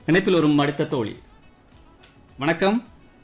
இணைப்பில் வரும் அடுத்த தோழி வணக்கம்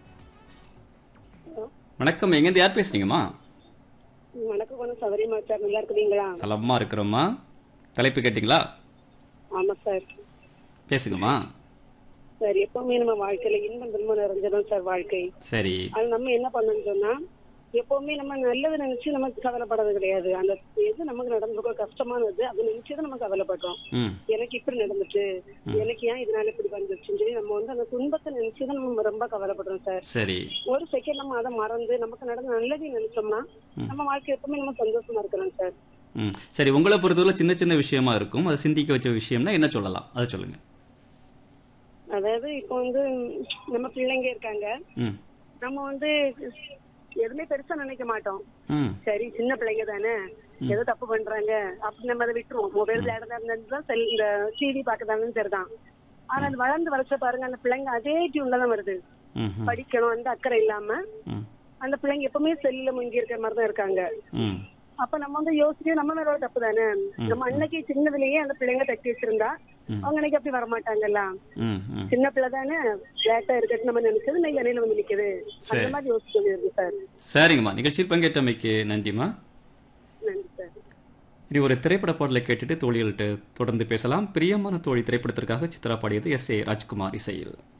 வணக்கம் எங்கேருந்து யார் பேசுறீங்கம்மா வணக்கம் கொஞ்சம் சௌகரியமா சார் நல்லா இருக்குதுங்களா நலமா இருக்கிறோம்மா தலைப்பு கேட்டிங்களா ஆமா சார் பேசுங்கம்மா சார் எப்பவுமே நம்ம வாழ்க்கையில இன்பம் துன்பம் நிறைஞ்சதும் சார் வாழ்க்கை சரி அது நம்ம என்ன பண்ணணும்னு சொன்னா எப்பவுமே நம்ம நல்லது நினைச்சு நமக்கு கவலைப்படுறது கிடையாது அந்த எது நமக்கு நடந்திருக்கோ கஷ்டமானது அதை நினைச்சுதான் நம்ம கவலைப்படுறோம் ம் எனக்கு இப்படி நடந்துச்சு எனக்கு ஏன் இதனால இப்படி வந்துச்சுன்னு சொல்லி நம்ம வந்து அந்த துன்பத்தை நினைச்சுதான் நம்ம ரொம்ப கவலைப்படுறோம் சார் சரி ஒரு செகண்ட் நம்ம அதை மறந்து நமக்கு நடந்த நல்லதையும் நினைச்சோம்னா நம்ம வாழ்க்கை எப்பவுமே நம்ம சந்தோஷமா இருக்கிறோம் சார் ம் சரி உங்களை பொறுத்தவரை சின்ன சின்ன விஷயமா இருக்கும் அதை சிந்திக்க வச்ச விஷயம்னா என்ன சொல்லலாம் அதை சொல்லுங்க அதாவது இப்போ வந்து நம்ம பிள்ளைங்க இருக்காங்க ம் நம்ம வந்து எதுவுமே பெருசா நினைக்க மாட்டோம் ம் சரி சின்ன பிள்ளைங்க தானே ஏதோ தப்பு பண்றாங்க அப்படி நம்ம அதை விட்டுருவோம் மொபைல் விளையாடுறதா இருந்தாலும் செல் இந்த டிவி பாக்குறதாலும் சரிதான் ஆனா அது வளர்ந்து வளர்ச்ச பாருங்க அந்த பிள்ளைங்க அதே டியூன்ல தான் வருது ம் ம், படிக்கணும் அந்த அக்கறை இல்லாம ம் அந்த பிள்ளைங்க எப்பவுமே செல்ல முங்கி இருக்கிற மாதிரி தான் இருக்காங்க ம் அப்ப நம்ம வந்து யோசிச்சு நம்ம மேல ஒரு தப்பு தானே நம்ம அன்னைக்கு சின்னதுலயே அந்த பிள்ளைங்க தட்டி வச்சிருந்தா அவங்க அன்னைக்கு அப்படி வரமாட்டாங்கல்ல ம் ம் சின்ன பிள்ளை தானே லேட்டா இருக்கட்டு நம்ம நினைச்சது இன்னைக்கு இடையில வந்து நிக்குது அந்த சரி. மாதிரி யோசிச்சு இருக்கு சார் சரிங்கம்மா நிகழ்ச்சியில் பங்கேற்றமைக்கு நன்றிம்மா நன்றி சார் இது ஒரு திரைப்பட பாடலை கேட்டுட்டு தோழிகள்கிட்ட தொடர்ந்து பேசலாம் பிரியமான தோழி திரைப்படத்திற்காக சித்ரா பாடியது எஸ் ஏ ராஜ்குமார் இசையில்